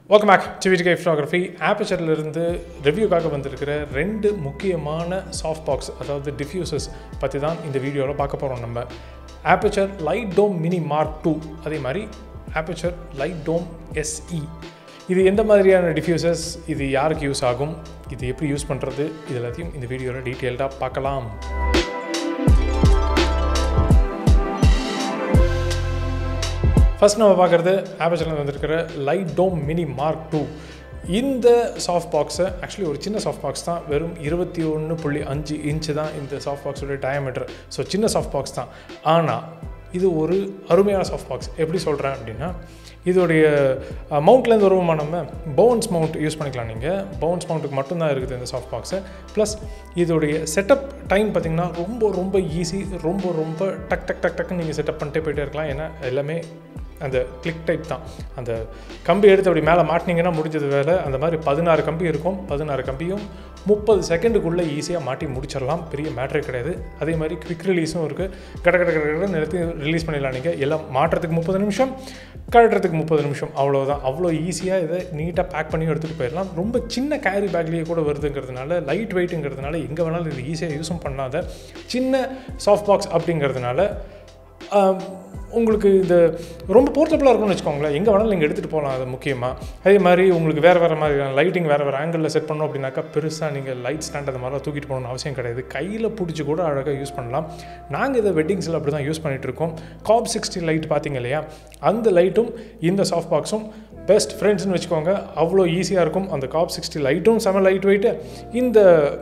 welcome back டிவிடிகே photography ஆப்பச்சரிலிருந்து ரிவ்யூக்காக வந்திருக்கிற ரெண்டு முக்கியமான சாஃப்ட் பாக்ஸ் அதாவது டிஃப்யூசஸ் பற்றி தான் இந்த வீடியோவில் பார்க்க போகிறோம் நம்ம Aputure light dome mini mark two அதே மாதிரி ஆப்பச்சர் லைட் டோம் எஸ்இ இது எந்த மாதிரியான டிஃப்யூசஸ் இது யாருக்கு யூஸ் ஆகும் இது எப்படி யூஸ் பண்ணுறது இது எல்லாத்தையும் இந்த வீடியோவில் டீட்டெயில்டாக பார்க்கலாம் ஃபர்ஸ்ட் நம்ம பார்க்குறது ஆப்பச்சரில் வந்திருக்கிற light dome mini mark two இந்த சாஃப்ட் பாக்ஸை ஆக்சுவலி ஒரு சின்ன சாஃப்ட் பாக்ஸ் தான் வெறும் இருபத்தி ஒன்று புள்ளி அஞ்சு இன்ச்சு தான் இந்த சாஃப்ட் பாக்ஸோட டயமீட்டர் ஸோ சின்ன சாஃப்ட் பாக்ஸ் தான் ஆனால் இது ஒரு அருமையான சாஃப்ட் பாக்ஸ் எப்படி சொல்கிறேன் அப்படின்னா இதோடைய மவுண்ட்லேருந்து வருவோமா நம்ம பவுன்ஸ் மவுண்ட் யூஸ் பண்ணிக்கலாம் நீங்கள் பவுன்ஸ் மவுண்ட்டுக்கு மட்டும்தான் இருக்குது இந்த சாஃப்ட் பாக்ஸு ப்ளஸ் இதோடைய செட்டப் டைம் பார்த்திங்கன்னா ரொம்ப ரொம்ப ஈஸி ரொம்ப ரொம்ப டக் டக் டக் டக்குன்னு நீங்கள் செட்டப் பண்ணிட்டே போயிட்டே இருக்கலாம் ஏன்னா எல்லாமே அந்த கிளிக் டைப் தான் அந்த கம்பி எடுத்து அப்படி மேலே மாட்டினீங்கன்னா முடிஞ்சது வேலை அந்த மாதிரி பதினாறு கம்பி இருக்கும் பதினாறு கம்பியும் முப்பது செகண்டுக்குள்ளே ஈஸியாக மாட்டி முடிச்சிடலாம் பெரிய மேட்ரே கிடையாது அதே மாதிரி குவிக் ரிலீஸும் இருக்குது கட கட கட கட நிறுத்தி ரிலீஸ் பண்ணிடலாம் நீங்கள் எல்லாம் மாட்டுறதுக்கு முப்பது நிமிஷம் கழட்டுறதுக்கு முப்பது நிமிஷம் அவ்வளோதான் அவ்வளோ ஈஸியாக இதை நீட்டாக பேக் பண்ணி எடுத்துகிட்டு போயிடலாம் ரொம்ப சின்ன கேரி பேக்லேயே கூட வருதுங்கிறதுனால லைட் வெயிட்டுங்கிறதுனால எங்கே வேணாலும் இது ஈஸியாக யூஸும் பண்ணாத சின்ன சாஃப்ட் பாக்ஸ் அப்படிங்கிறதுனால உங்களுக்கு இந்த ரொம்ப போர்ட்டபுளாக இருக்கும்னு வச்சுக்கோங்களேன் எங்கே வேணாலும் நீங்கள் எடுத்துகிட்டு போகலாம் அது முக்கியமாக அதே மாதிரி உங்களுக்கு வேறு வேறு மாதிரியான லைட்டிங் வேறு வேறு ஆங்கிளில் செட் பண்ணோம் அப்படின்னாக்கா பெருசாக நீங்கள் லைட் ஸ்டாண்ட் அந்த மாதிரிலாம் தூக்கிட்டு போகணும்னு அவசியம் கிடையாது கையில் பிடிச்சி கூட அழகாக யூஸ் பண்ணலாம் நாங்கள் இதை வெட்டிங்ஸில் அப்படி தான் யூஸ் பண்ணிகிட்டு இருக்கோம் காப் சிக்ஸ்டி லைட் பார்த்தீங்க இல்லையா அந்த லைட்டும் இந்த சாஃப்ட் பாக்ஸும் பெஸ்ட் ஃப்ரெண்ட்ஸ்னு வச்சுக்கோங்க அவ்வளோ ஈஸியாக இருக்கும் அந்த காப் சிக்ஸ்டி லைட்டும் செம லைட் வெயிட்டு இந்த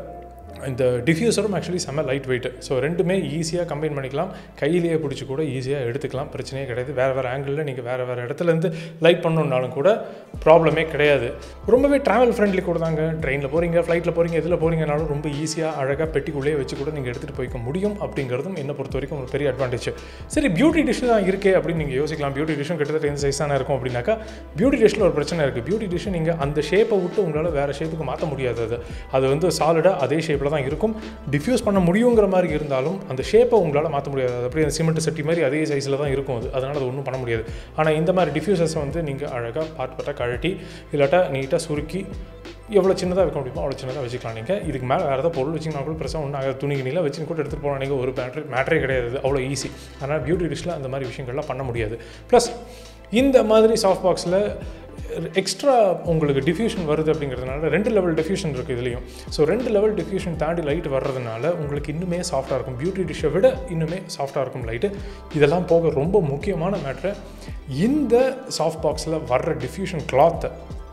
இந்த டிஃப்யூசரும் ஆக்சுவலி செம்ம லைட் வெயிட் ஸோ ரெண்டுமே ஈஸியாக கம்பைன் பண்ணிக்கலாம் கையிலேயே பிடிச்சி கூட ஈஸியாக எடுத்துக்கலாம் பிரச்சனையே கிடையாது வேறு வேறு ஆங்கிளில் நீங்கள் வேறு வேறு இடத்துலேருந்து லைட் பண்ணணுன்னாலும் கூட ப்ராப்ளமே கிடையாது ரொம்பவே ட்ராவல் ஃப்ரெண்ட்லி கூட தாங்க ட்ரெயினில் போகிறீங்க ஃப்ளைட்டில் போகிறீங்க எதில் போகிறீங்கனாலும் ரொம்ப ஈஸியாக அழகாக பெட்டிக்குள்ளேயே வச்சு கூட நீங்கள் எடுத்துகிட்டு போய்க்க முடியும் அப்படிங்கிறதும் என்னை பொறுத்த வரைக்கும் ஒரு பெரிய அட்வான்டேஜ் சரி பியூட்டி டிஷ் தான் இருக்கே அப்படின்னு நீங்கள் யோசிக்கலாம் பியூட்டி டிஷ்ஷும் கிட்டத்தட்ட எந்த சைஸ் தானே இருக்கும் அப்படின்னாக்கா பியூட்டி டிஷ்ஷில் ஒரு பிரச்சனை இருக்குது பியூட்டி டிஷ்ஷை நீங்கள் அந்த ஷேப்பை விட்டு உங்களால் வேறு ஷேப்புக்கு மாற்ற முடியாது அது அது வந்து சாலிடாக அதே ஷேப்பில் தான் இருக்கும் டிஃப்யூஸ் பண்ண முடியுங்கிற மாதிரி இருந்தாலும் அந்த ஷேப்பை உங்களால் மாற்ற முடியாது அது அப்படியே அந்த சிமெண்ட் சட்டி மாதிரி அதே சைஸில் தான் இருக்கும் அது அதனால் அது ஒன்றும் பண்ண முடியாது ஆனால் இந்த மாதிரி டிஃப்யூசர்ஸை வந்து நீங்கள் அழகாக பார்ட் பார்ட்டாக கழட்டி இல்லாட்டா நீட்டாக சுருக்கி எவ்வளோ சின்னதாக வைக்க முடியுமோ அவ்வளோ சின்னதாக வச்சுக்கலாம் நீங்கள் இதுக்கு மேலே வேறு ஏதாவது பொருள் வச்சிங்கன்னா கூட பிரச்சனை ஒன்றும் ஆகாது துணி கிணியில் வச்சு கூட எடுத்துகிட்டு போகலாம் நீங்கள் ஒரு பேட்ரி மேட்ரே கிடையாது அவ்வளோ ஈஸி அதனால் பியூட்டி டிஷ்ஷில் அந்த மாதிரி விஷயங்கள்லாம் பண்ண முடியாது ப்ளஸ் இந்த மாதிரி சாஃப்ட் பாக்ஸில் எக்ஸ்ட்ரா உங்களுக்கு டிஃப்யூஷன் வருது அப்படிங்கிறதுனால ரெண்டு லெவல் டிஃப்யூஷன் இருக்குது இதுலேயும் ஸோ ரெண்டு லெவல் டிஃப்யூஷன் தாண்டி லைட் வர்றதுனால உங்களுக்கு இன்னுமே சாஃப்டாக இருக்கும் பியூட்டி டிஷ்ஷை விட இன்னுமே சாஃப்டாக இருக்கும் லைட்டு இதெல்லாம் போக ரொம்ப முக்கியமான மேட்ரு இந்த சாஃப்ட் பாக்ஸில் வர்ற டிஃப்யூஷன் கிளாத்தை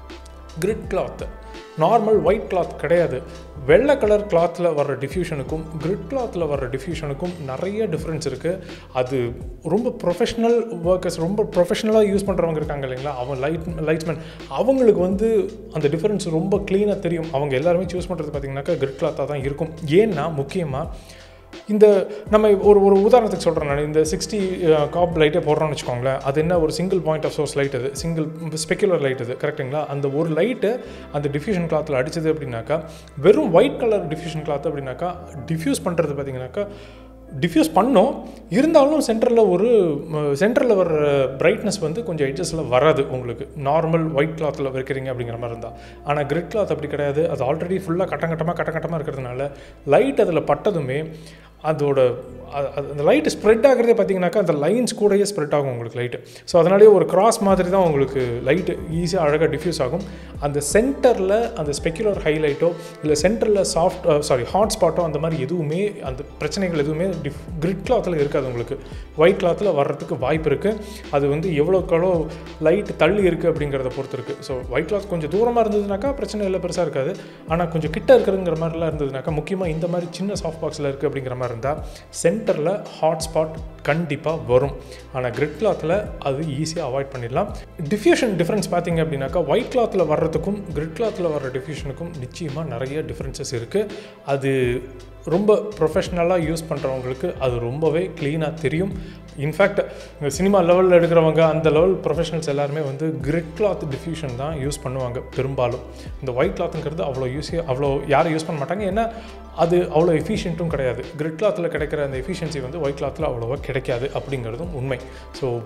grid cloth normal white cloth கிடையாது வெள்ளை கலர் கிளாத்தில் வர்ற டிஃப்யூஷனுக்கும் கிரிட் கிளாத்தில் வர்ற டிஃப்யூஷனுக்கும் நிறைய டிஃப்ரென்ஸ் இருக்குது அது ரொம்ப ப்ரொஃபஷ்னல் ஒர்க்கர்ஸ் ரொம்ப ப்ரொஃபஷ்னலாக யூஸ் பண்ணுறவங்க இருக்காங்க இல்லைங்களா அவங்க லைட் லைட்ஸ்மேன் அவங்களுக்கு வந்து அந்த டிஃப்ரென்ஸ் ரொம்ப க்ளீனாக தெரியும் அவங்க எல்லாருமே சூஸ் பண்ணுறது பார்த்திங்கனாக்கா கிரிட் கிளாத்தாக தான் இருக்கும் ஏன்னா முக்கியமாக இந்த நம்ம ஒரு ஒரு உதாரணத்துக்கு சொல்கிறேன் நான் இந்த சிக்ஸ்டி காப் லைட்டே போடுறோம்னு வச்சுக்கோங்களேன் அது என்ன ஒரு single point of source light அது சிங்கிள் ஸ்பெக்குலர் லைட் அது கரெக்டுங்களா அந்த ஒரு லைட்டு அந்த டிஃப்யூஷன் கிளாத்தில் அடிச்சது அப்படின்னாக்கா வெறும் ஒயிட் கலர் டிஃப்யூஷன் கிளாத் அப்படின்னாக்கா டிஃப்யூஸ் பண்ணுறது பார்த்தீங்கன்னாக்கா டிஃப்யூஸ் பண்ணோம் இருந்தாலும் சென்டரில் ஒரு சென்டரில் வர பிரைட்னஸ் வந்து கொஞ்சம் எட்ஜஸில் வராது உங்களுக்கு நார்மல் ஒயிட் கிளாத்தில் வைக்கிறீங்க அப்படிங்கிற மாதிரி இருந்தால் ஆனால் கிரிட் கிளாத் அப்படி கிடையாது அது ஆல்ரெடி ஃபுல்லாக கட்டங்கட்டமாக கட்டங்கட்டமாக இருக்கிறதுனால லைட் அதில் பட்டதுமே அதோட அந்த லைட்டு ஸ்ப்ரெட் ஆகிறதே பார்த்தீங்கன்னாக்கா அந்த லைன்ஸ் கூடயே ஸ்ப்ரெட் ஆகும் உங்களுக்கு லைட்டு ஸோ அதனாலேயே ஒரு கிராஸ் மாதிரி தான் உங்களுக்கு லைட்டு ஈஸியாக அழகாக டிஃப்யூஸ் ஆகும் அந்த சென்டரில் அந்த ஸ்பெக்குலர் ஹைலைட்டோ இல்லை சென்டரில் சாஃப்ட் சாரி ஹாட் ஸ்பாட்டோ அந்த மாதிரி எதுவுமே அந்த பிரச்சனைகள் எதுவுமே டிஃப் கிரிட் கிளாத்தில் இருக்காது உங்களுக்கு ஒயிட் கிளாத்தில் வர்றதுக்கு வாய்ப்பு இருக்குது அது வந்து எவ்வளோக்கெவ்வளோ லைட் தள்ளி இருக்குது அப்படிங்கிறத பொறுத்து இருக்குது ஸோ ஒயிட் கிளாத் கொஞ்சம் தூரமாக இருந்ததுனாக்கா பிரச்சனை இல்லை பெருசாக இருக்காது ஆனால் கொஞ்சம் கிட்ட இருக்கிறதுங்கிற மாதிரிலாம் இருந்ததுனாக்கா முக்கியமாக இந்த மாதிரி சின்ன சாஃப்ட் பாக்ஸில் இருக்குது அப்படிங்கிற மாதிரி இருந்தால் சென்டரில் ஹாட் ஸ்பாட் கண்டிப்பாக வரும் ஆனால் கிரிட் கிளாத்தில் அது ஈஸியாக அவாய்ட் பண்ணிடலாம் டிஃப்யூஷன் டிஃப்ரென்ஸ் பார்த்தீங்க அப்படின்னாக்கா ஒயிட் கிளாத்தில் வர்றதுக்கும் கிரிட் கிளாத்தில் வர்ற டிஃப்யூஷனுக்கும் நிச்சயமாக நிறைய டிஃப்ரென்சஸ் இருக்குது அது ரொம்ப ப்ரொஃபஷ்னலாக யூஸ் பண்ணுறவங்களுக்கு அது ரொம்பவே க்ளீனாக தெரியும் இன்ஃபேக்ட் இந்த சினிமா லெவலில் எடுக்கிறவங்க அந்த லெவல் ப்ரொஃபஷனல்ஸ் எல்லாருமே வந்து கிரிட் கிளாத் டிஃப்யூஷன் தான் யூஸ் பண்ணுவாங்க பெரும்பாலும் இந்த ஒயிட் கிளாத்துங்கிறது அவ்வளோ யூஸ் அவ்வளோ யாரும் யூஸ் பண்ண மாட்டாங்க ஏன்னா அது அவ்வளோ எஃபிஷியண்ட்டும் கிடையாது கிரிட் கிளாத்தில் கிடைக்கிற அந்த எஃபிஷியன்சி வந்து ஒயிட் கிளாத்தில் அவ்வளோவா கிடைக்காது அப்படிங்கிறதும் உண்மை ஸோ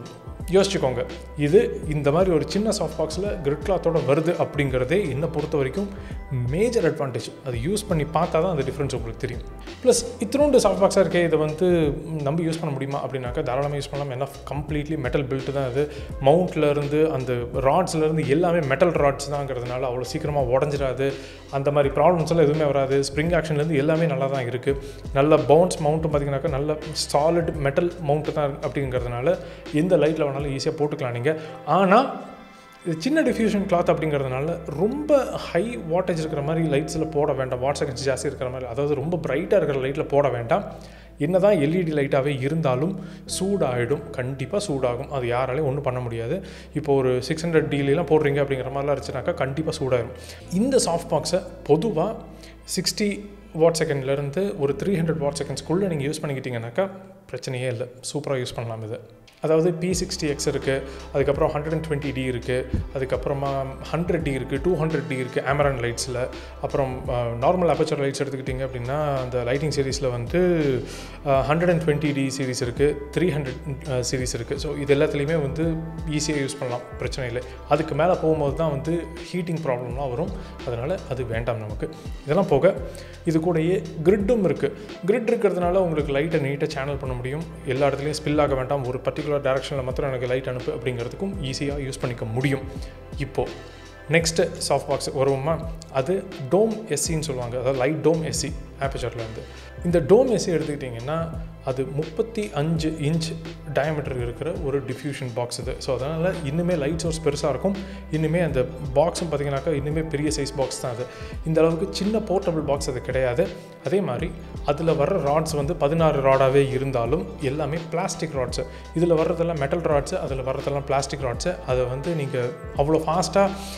யோசிச்சுக்கோங்க இது இந்த மாதிரி ஒரு சின்ன சாஃப்ட் பாக்ஸில் கிரிட் கிளாத்தோட வருது அப்படிங்கிறதே என்னை பொறுத்த வரைக்கும் மேஜர் அட்வான்டேஜ் அது யூஸ் பண்ணி பார்த்தா தான் அந்த டிஃப்ரென்ஸ் உங்களுக்கு தெரியும் ப்ளஸ் இத்தினோண்டு சாஃப்ட் பாக்ஸாக இருக்கே இதை வந்து நம்ம யூஸ் பண்ண முடியுமா அப்படின்னாக்கா தாராளமாக யூஸ் பண்ணலாம் என்ன கம்ப்ளீட்லி மெட்டல் பில்ட் தான் அது மவுண்ட்ல இருந்து அந்த ராட்ஸ்ல இருந்து எல்லாமே மெட்டல் ராட்ஸ் தாங்கிறதுனால அவ்வளோ சீக்கிரமாக உடஞ்சிடாது அந்த மாதிரி ப்ராப்ளம்ஸ் எல்லாம் எதுவுமே வராது ஸ்ப்ரிங் ஆக்ஷன்லேருந்து எல்லாமே நல்லா தான் இருக்குது நல்ல பவுன்ஸ் மவுண்ட்டும் பார்த்தீங்கன்னாக்கா நல்ல சாலிட் மெட்டல் மவுண்ட்டு தான் அப்படிங்கிறதுனால எந்த லைட்டில் வேணாலும் ஈஸியாக போட்டுக்கலாம் நீங்கள் ஆனால் இது சின்ன டிஃப்யூஷன் கிளாத் அப்படிங்கிறதுனால ரொம்ப ஹை வாட்டேஜ் இருக்கிற மாதிரி லைட்ஸில் போட வேண்டாம் வாட் செகண்ட்ஸ் ஜாஸ்தி இருக்கிற மாதிரி அதாவது ரொம்ப பிரைட்டாக இருக்கிற லைட்டில் போட வேண்டாம் என்ன தான் எல்இடி லைட்டாகவே இருந்தாலும் சூடாகிடும் கண்டிப்பாக சூடாகும் அது யாராலையும் ஒன்றும் பண்ண முடியாது இப்போ ஒரு சிக்ஸ் ஹண்ட்ரட் டீலாம் போடுறீங்க அப்படிங்கிற மாதிரிலாம் இருந்துச்சுனாக்கா கண்டிப்பாக சூடாயிடும் இந்த சாஃப்ட் பாக்ஸை பொதுவாக சிக்ஸ்டி வாட் செகண்ட்லேருந்து ஒரு த்ரீ ஹண்ட்ரட் வாட் செகண்ட்ஸ்க்குள்ளே நீங்கள் யூஸ் பண்ணிக்கிட்டீங்கன்னாக்கா பிரச்சனையே இல்லை சூப்பராக யூஸ் பண்ணலாம் இது அதாவது பி சிக்ஸ்டி எக்ஸ் இருக்குது அதுக்கப்புறம் ஹண்ட்ரட் அண்ட் டுவெண்ட்டி டி இருக்குது அதுக்கப்புறமா ஹண்ட்ரட் டி இருக்குது டூ ஹண்ட்ரட் டி இருக்குது ஆமரான் லைட்ஸில் அப்புறம் நார்மல் அப்பச்சர் லைட்ஸ் எடுத்துக்கிட்டிங்க அப்படின்னா அந்த லைட்டிங் சீரிஸில் வந்து hundred and twenty D series இருக்குது த்ரீ ஹண்ட்ரட் சீரிஸ் இருக்குது ஸோ இது எல்லாத்துலேயுமே வந்து ஈஸியாக யூஸ் பண்ணலாம் பிரச்சனை இல்லை அதுக்கு மேலே போகும்போது தான் வந்து ஹீட்டிங் ப்ராப்ளம்லாம் வரும் அதனால் அது வேண்டாம் நமக்கு இதெல்லாம் போக இது கூடயே கிரிட்டும் இருக்குது கிரிட் இருக்கிறதுனால உங்களுக்கு லைட்டை நீட்டாக சேனல் பண்ண முடியும் எல்லா இடத்துலையும் ஸ்பில் ஆக வேண்டாம் ஒரு பர்டிகுலர் டேரக்ஷனில் மாத்திரம் எனக்கு லைட் அனுப்பு அப்படிங்கிறதுக்கும் ஈஸியாக யூஸ் பண்ணிக்க முடியும் இப்போது நெக்ஸ்ட்டு சாஃப்ட் பாக்ஸ் வருவோமா அது டோம் எஸ்சின்னு சொல்லுவாங்க அதாவது லைட் டோம் எஸ்சி ஆப்பச்சர்லேருந்து இந்த டோம் எஸ்சி எடுத்துக்கிட்டிங்கன்னா அது முப்பத்தி அஞ்சு இன்ச் டயமீட்டர் இருக்கிற ஒரு டிஃப்யூஷன் பாக்ஸ் இது ஸோ அதனால் இன்னுமே லைட் சோர்ஸ் பெருசாக இருக்கும் இன்னுமே அந்த பாக்ஸும் பார்த்தீங்கன்னாக்கா இன்னுமே பெரிய சைஸ் பாக்ஸ் தான் அது இந்த அளவுக்கு சின்ன போர்ட்டபிள் பாக்ஸ் அது கிடையாது அதே மாதிரி அதில் வர்ற ராட்ஸ் வந்து பதினாறு ராடாகவே இருந்தாலும் எல்லாமே பிளாஸ்டிக் ராட்ஸு இதில் வர்றதெல்லாம் மெட்டல் ராட்ஸு அதில் வர்றதெல்லாம் பிளாஸ்டிக் ராட்ஸு அதை வந்து நீங்கள் அவ்வளோ ஃபாஸ்ட்டாக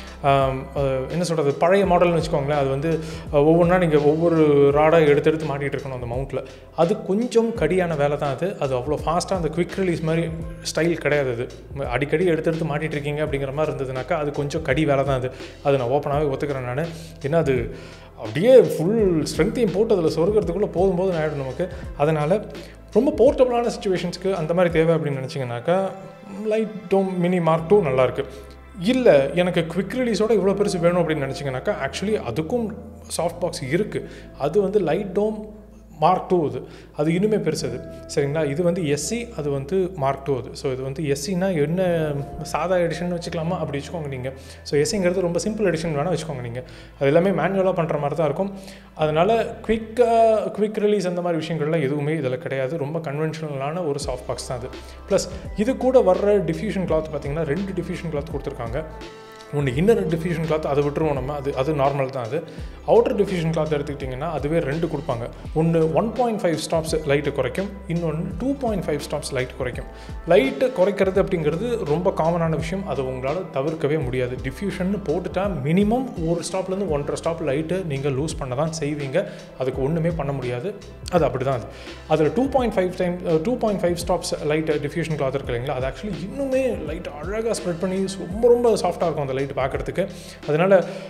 என்ன சொல்கிறது பழைய மாடல்னு வச்சுக்கோங்களேன் அது வந்து ஒவ்வொன்றா நீங்கள் ஒவ்வொரு ராடாக எடுத்து எடுத்து மாட்டிகிட்டு இருக்கணும் அந்த மவுண்ட்டில் அது கொஞ்சம் கடியான வேலை தான் அது அது அவ்வளோ ஃபாஸ்ட்டாக அந்த குவிக் ரிலீஸ் மாதிரி ஸ்டைல் கிடையாது அது அடிக்கடி எடுத்து எடுத்து மாட்டிகிட்டு இருக்கீங்க அப்படிங்கிற மாதிரி இருந்ததுனாக்கா அது கொஞ்சம் கடி வேலை தான் அது அது நான் ஓப்பனாகவே ஒத்துக்கிறேன் நான் ஏன்னா அது அப்படியே ஃபுல் ஸ்ட்ரென்த்தையும் போட்டு அதில் சொருக்கிறதுக்குள்ளே போதும் போதும் ஆகிடும் நமக்கு அதனால் ரொம்ப போர்ட்டபுளான சுச்சுவேஷன்ஸ்க்கு அந்த மாதிரி தேவை அப்படின்னு நினச்சிங்கனாக்கா light dome mini mark two நல்லாயிருக்கு இல்லை எனக்கு குவிக் ரிலீஸோட இவ்வளோ பெருசு வேணும் அப்படின்னு நினச்சிங்கனாக்கா ஆக்சுவலி அதுக்கும் சாஃப்ட் பாக்ஸ் இருக்குது அது வந்து லைட் டோம் மார்க் டூ அது அது இன்னுமே பெருசு அது சரிங்களா இது வந்து எஸ்சி அது வந்து மார்க் டூ அது ஸோ இது வந்து எஸ்சினா என்ன சாதா எடிஷன் வச்சுக்கலாமா அப்படி வச்சுக்கோங்க நீங்கள் ஸோ எஸ்சிங்கிறது ரொம்ப சிம்பிள் எடிஷன் வேணால் வச்சுக்கோங்க நீங்கள் அது எல்லாமே மேனுவலாக பண்ணுற மாதிரி தான் இருக்கும் அதனால் குவிக்காக குவிக் ரிலீஸ் அந்த மாதிரி விஷயங்கள்லாம் எதுவுமே இதில் கிடையாது ரொம்ப கன்வென்ஷனலான ஒரு சாஃப்ட் பாக்ஸ் தான் அது ப்ளஸ் இது கூட வர்ற டிஃப்யூஷன் கிளாத் பார்த்திங்கன்னா ரெண்டு டிஃப்யூஷன் கிளாத் கொடுத்துருக்காங்க ஒன்று இன்னர் டிஃப்யூஷன் கிளாத் அதை விட்டுருவோம் நம்ம அது அது நார்மல் தான் அது அவுட்டர் டிஃப்யூஷன் கிளாத் எடுத்துக்கிட்டிங்கன்னா அதுவே ரெண்டு கொடுப்பாங்க ஒன்று one point five stops light குறைக்கும் இன்னொன்று two point five stops light குறைக்கும் லைட்டு குறைக்கிறது அப்படிங்கிறது ரொம்ப காமனான விஷயம் அது உங்களால் தவிர்க்கவே முடியாது டிஃப்யூஷன் போட்டுட்டா மினிமம் ஒரு ஸ்டாப்லேருந்து ஒன்றரை ஸ்டாப் லைட்டு நீங்கள் லூஸ் பண்ண தான் செய்வீங்க அதுக்கு ஒன்றுமே பண்ண முடியாது அது அப்படி தான் அது அதில் two point five time two point five stops light diffusion cloth இருக்கு இல்லைங்களா அது ஆக்சுவலி இன்னுமே லைட் அழகாக ஸ்ப்ரெட் பண்ணி ரொம்ப ரொம்ப சாஃப்ட்டாக இருக்கும் அந்த லைட் பார்க்குறதுக்கு அதனால்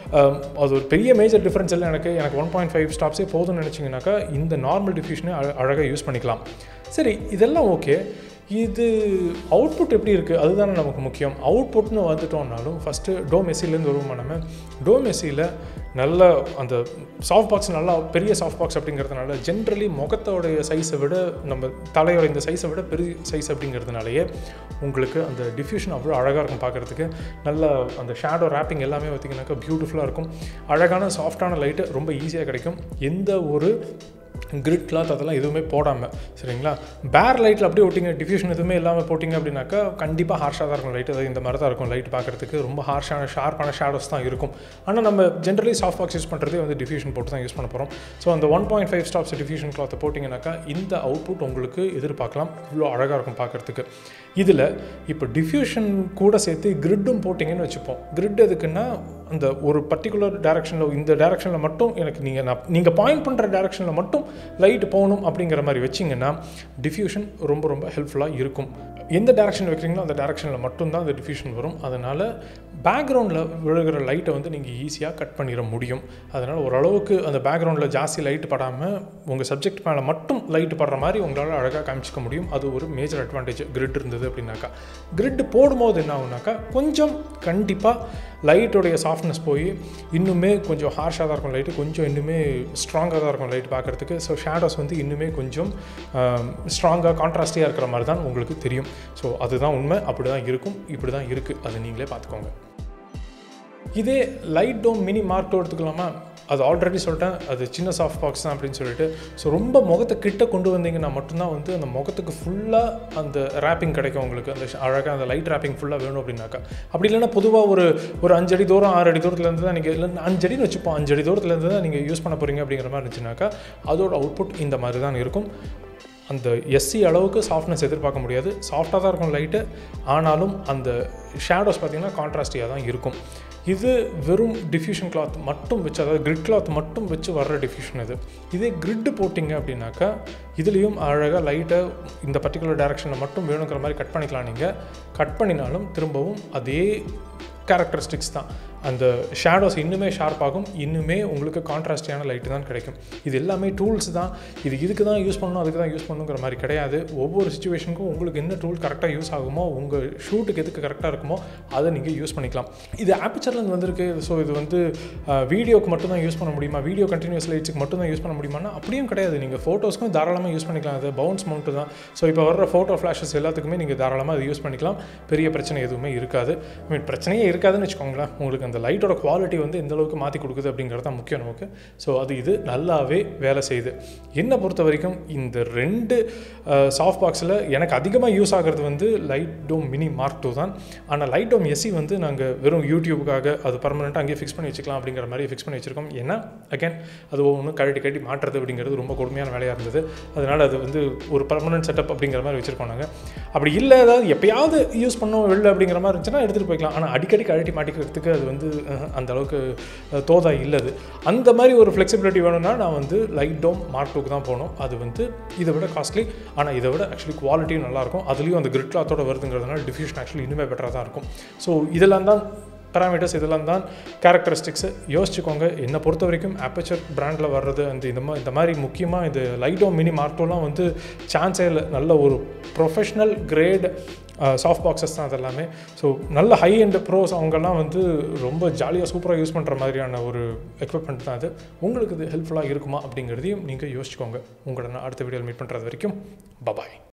அது ஒரு பெரிய மேஜர் டிஃப்ரென்ஸ் இல்லை எனக்கு எனக்கு ஒன் பாயிண்ட் ஃபைவ் ஸ்டாப்ஸே போதும்னு நினச்சிங்கனாக்கா இந்த நார்மல் டிஃப்யூஷனே அழகாக யூஸ் பண்ணிக்கலாம் சரி இதெல்லாம் ஓகே இது அவுட்புட் எப்படி இருக்குது அதுதானே நமக்கு முக்கியம் அவுட்புட்னு வந்துட்டோம்னாலும் ஃபஸ்ட்டு டோம் எஸ்சிலேருந்து வருவோமா நம்ம டோம் எஸ்சியில் நல்ல அந்த சாஃப்ட் பாக்ஸ் நல்லா பெரிய சாஃப்ட் பாக்ஸ் அப்படிங்கிறதுனால ஜென்ரலி முகத்தோடைய சைஸை விட நம்ம தலையோட இந்த சைஸை விட பெரிய சைஸ் அப்படிங்கிறதுனாலயே உங்களுக்கு அந்த டிஃப்யூஷன் அவ்வளோ அழகாக இருக்கும் பார்க்குறதுக்கு நல்ல அந்த ஷேடோ ரேப்பிங் எல்லாமே பார்த்திங்கனாக்கா பியூட்டிஃபுல்லாக இருக்கும் அழகான சாஃப்டான லைட்டு ரொம்ப ஈஸியாக கிடைக்கும் எந்த ஒரு கிரிட் கிளாத் அதெல்லாம் எதுவுமே போடாமல் சரிங்களா பேர் லைட்டில் அப்படியே ஒட்டிங்க டிஃப்யூஷன் எதுவுமே இல்லாமல் போட்டிங்க அப்படின்னாக்கா கண்டிப்பாக ஹார்ஷாக தான் இருக்கும் லைட் அது இந்த மாதிரி தான் இருக்கும் லைட் பார்க்குறதுக்கு ரொம்ப ஹார்ஷான ஷார்ப்பான ஷேடோஸ் தான் இருக்கும் ஆனால் நம்ம ஜென்ரலி சாஃப்ட் பாக்ஸ் யூஸ் பண்ணுறதே வந்து டிஃப்யூஷன் போட்டு தான் யூஸ் பண்ண போகிறோம் ஸோ அந்த one point five stops diffusion கிளாத்தை போட்டிங்கனாக்கா இந்த அவுட்புட் உங்களுக்கு எதிர்பார்க்கலாம் இவ்வளோ அழகாக இருக்கும் பார்க்குறதுக்கு இதில் இப்போ டிஃப்யூஷன் கூட சேர்த்து கிரிட்டும் போட்டிங்கன்னு வச்சுப்போம் கிரிட் எதுக்குன்னா அந்த ஒரு பர்டிகுலர் டேரக்ஷனில் இந்த டேரக்ஷனில் மட்டும் எனக்கு நீங்கள் நான் நீங்கள் பாயிண்ட் பண்ணுற டேரக்ஷனில் மட்டும் லைட் போகணும் அப்படிங்கிற மாதிரி வச்சிங்கன்னா டிஃப்யூஷன் ரொம்ப ரொம்ப ஹெல்ப்ஃபுல்லாக இருக்கும் எந்த டேரக்ஷன் வைக்கிறீங்களோ அந்த டேரக்ஷனில் மட்டும்தான் அந்த டிஃப்யூஷன் வரும் அதனால் பேக்ரவுண்டில் விழுகிற லைட்டை வந்து நீங்கள் ஈஸியாக கட் பண்ணிட முடியும் அதனால் ஓரளவுக்கு அந்த பேக்ரவுண்டில் ஜாஸ்தி லைட் படாமல் உங்கள் சப்ஜெக்ட் மேலே மட்டும் லைட் படுற மாதிரி உங்களால் அழகாக காமிச்சிக்க முடியும் அது ஒரு மேஜர் அட்வான்டேஜ் கிரிட் இருந்தது அப்படின்னாக்கா கிரிட் போடும்போது என்ன ஆகுனாக்கா கொஞ்சம் கண்டிப்பாக லைட்டோடைய சாஃப்ட்னஸ் போய் இன்னுமே கொஞ்சம் ஹார்ஷாக தான் இருக்கும் லைட்டு கொஞ்சம் இன்னுமே ஸ்ட்ராங்காக தான் இருக்கும் லைட் பார்க்குறதுக்கு ஸோ ஷேடோஸ் வந்து இன்னுமே கொஞ்சம் ஸ்ட்ராங்காக கான்ட்ராஸ்டியாக இருக்கிற மாதிரி தான் உங்களுக்கு தெரியும் ஸோ அதுதான் உண்மை அப்படி தான் இருக்கும் இப்படி தான் இருக்குது அதை நீங்களே பார்த்துக்கோங்க இதே லைட் டோம் மினி மார்க் எடுத்துக்கலாமா அது ஆல்ரெடி சொல்லிட்டேன் அது சின்ன சாஃப்ட் பாக்ஸ் தான் அப்படின்னு சொல்லிட்டு ஸோ ரொம்ப முகத்தை கிட்ட கொண்டு வந்தீங்கன்னா மட்டும்தான் வந்து அந்த முகத்துக்கு ஃபுல்லாக அந்த ரேப்பிங் கிடைக்கும் உங்களுக்கு அந்த அழகாக அந்த லைட் ரேப்பிங் ஃபுல்லாக வேணும் அப்படின்னாக்கா அப்படி இல்லைன்னா பொதுவாக ஒரு ஒரு அஞ்சடி தூரம் ஆறு அடி தூரத்துலேருந்து தான் நீங்கள் இல்லை அஞ்சடின்னு வச்சுப்போம் அஞ்சடி தூரத்துலேருந்து தான் நீங்கள் யூஸ் பண்ண போகிறீங்க அப்படிங்கிற மாதிரி இருந்துச்சுனாக்கா அதோட அவுட்புட் இந்த மாதிரி தான் இருக்கும் அந்த எஸ்சி அளவுக்கு சாஃப்ட்னஸ் எதிர்பார்க்க முடியாது சாஃப்டாக தான் இருக்கும் லைட்டு ஆனாலும் அந்த ஷேடோஸ் பார்த்திங்கன்னா கான்ட்ராஸ்டியாக தான் இருக்கும் இது வெறும் டிஃப்யூஷன் கிளாத் மட்டும் வச்சு அதாவது கிரிட் கிளாத் மட்டும் வச்சு வர்ற டிஃப்யூஷன் இது இதே கிரிட்டு போட்டிங்க அப்படின்னாக்கா இதுலேயும் அழகாக லைட்டை இந்த பர்டிகுலர் டேரெக்ஷனில் மட்டும் வேணுங்கிற மாதிரி கட் பண்ணிக்கலாம் நீங்கள் கட் பண்ணினாலும் திரும்பவும் அதே கேரக்டரிஸ்டிக்ஸ் தான் அந்த ஷேடோஸ் இன்னுமே ஷார்ப்பாகும் இன்னுமே உங்களுக்கு கான்ட்ராஸ்டியான லைட்டு தான் கிடைக்கும் இது எல்லாமே டூல்ஸ் தான் இது இதுக்கு தான் யூஸ் பண்ணணும் அதுக்கு தான் யூஸ் பண்ணணுங்கிற மாதிரி கிடையாது ஒவ்வொரு சுச்சுவேஷனுக்கும் உங்களுக்கு என்ன டூல் கரெக்டாக யூஸ் ஆகுமோ உங்கள் ஷூட்டுக்கு எதுக்கு கரெக்டாக இருக்குமோ அதை நீங்கள் யூஸ் பண்ணிக்கலாம் இது ஆப்பிச்சர்லேருந்து வந்திருக்கு ஸோ இது வந்து வீடியோக்கு மட்டும் தான் யூஸ் பண்ண முடியுமா வீடியோ கண்டினியூஸ் லைட்ஸுக்கு மட்டும் தான் யூஸ் பண்ண முடியுமானா அப்படியும் கிடையாது நீங்கள் ஃபோட்டோஸ்க்கும் தாராளமாக யூஸ் பண்ணிக்கலாம் அது பவுன்ஸ் மவுண்ட்டு தான் ஸோ இப்போ வர்ற ஃபோட்டோ ஃப்ளாஷஸ் எல்லாத்துக்குமே நீங்கள் தாராளமாக அது யூஸ் பண்ணிக்கலாம் பெரிய பிரச்சனை எதுவுமே இருக்காது ஐ மீன் பிரச்சனையே இருக்காதுன்னு வச்சுக்கோங்களேன் உங்களுக்கு அந்த லைட்டோட குவாலிட்டி வந்து எந்த அளவுக்கு மாற்றி கொடுக்குது அப்படிங்கிறது தான் முக்கியம் நமக்கு ஸோ அது இது நல்லாவே வேலை செய்யுது என்னை பொறுத்த வரைக்கும் இந்த ரெண்டு சாஃப்ட் பாக்ஸில் எனக்கு அதிகமாக யூஸ் ஆகிறது வந்து light dome mini mark two தான் ஆனால் லைட் டோம் எஸ்சி வந்து நாங்கள் வெறும் யூடியூபுக்காக அது பர்மனெண்ட்டாக அங்கேயே ஃபிக்ஸ் பண்ணி வச்சுக்கலாம் அப்படிங்கிற மாதிரி ஃபிக்ஸ் பண்ணி வச்சுருக்கோம் ஏன்னா அகேன் அது ஒவ்வொன்றும் கழட்டி கட்டி மாட்டுறது அப்படிங்கிறது ரொம்ப கொடுமையான வேலையாக இருந்தது அதனால் அது வந்து ஒரு பர்மனெண்ட் செட்டப் அப்படிங்கிற மாதிரி வச்சுருக்கோம் நாங்கள் அப்படி இல்லை ஏதாவது எப்பயாவது யூஸ் பண்ணோம் வெளில அப்படிங்கிற மாதிரி இருந்துச்சுன்னா எடுத்துகிட்டு போய்க்கலாம் ஆனால் அடிக்கடி கழட்டி மாட்டிக்கிறதுக்கு அது வந்து அந்த அளவுக்கு தோதா இல்லது அந்த மாதிரி ஒரு ஃப்ளெக்சிபிலிட்டி வேணும்னா நான் வந்து லைட் டோம் மார்க் டூக்கு தான் போகணும் அது வந்து இதை விட காஸ்ட்லி ஆனால் இதை விட ஆக்சுவலி குவாலிட்டியும் நல்லாயிருக்கும் அதுலேயும் அந்த கிரிட் கிளாத்தோட வருதுங்கிறதுனால டிஃப்யூஷன் ஆக்சுவலி இன்னுமே பெட்டராக தான் இருக்கும் ஸோ இதெல்லாம் தான் பேராமீட்டர்ஸ் இதெல்லாம் தான் கேரக்டரிஸ்டிக்ஸு யோசிச்சுக்கோங்க என்னை பொறுத்த வரைக்கும் ஆப்பச்சர் பிராண்டில் வர்றது அந்த இந்த மாதிரி இந்த மாதிரி முக்கியமாக இது லைட்டோ மினி மார்ட்டோலாம் வந்து சான்ஸே இல்லை நல்ல ஒரு ப்ரொஃபஷ்னல் கிரேட் சாஃப்ட் பாக்ஸஸ் தான் அதெல்லாமே ஸோ நல்ல ஹை அண்ட் ப்ரோஸ் அவங்கெல்லாம் வந்து ரொம்ப ஜாலியாக சூப்பராக யூஸ் பண்ணுற மாதிரியான ஒரு எக்யூப்மெண்ட் தான் அது உங்களுக்கு இது ஹெல்ப்ஃபுல்லாக இருக்குமா அப்படிங்கிறதையும் நீங்கள் யோசிச்சுக்கோங்க உங்களை நான் அடுத்த வீடியோவில் மீட் பண்ணுறது வரைக்கும் பபாய்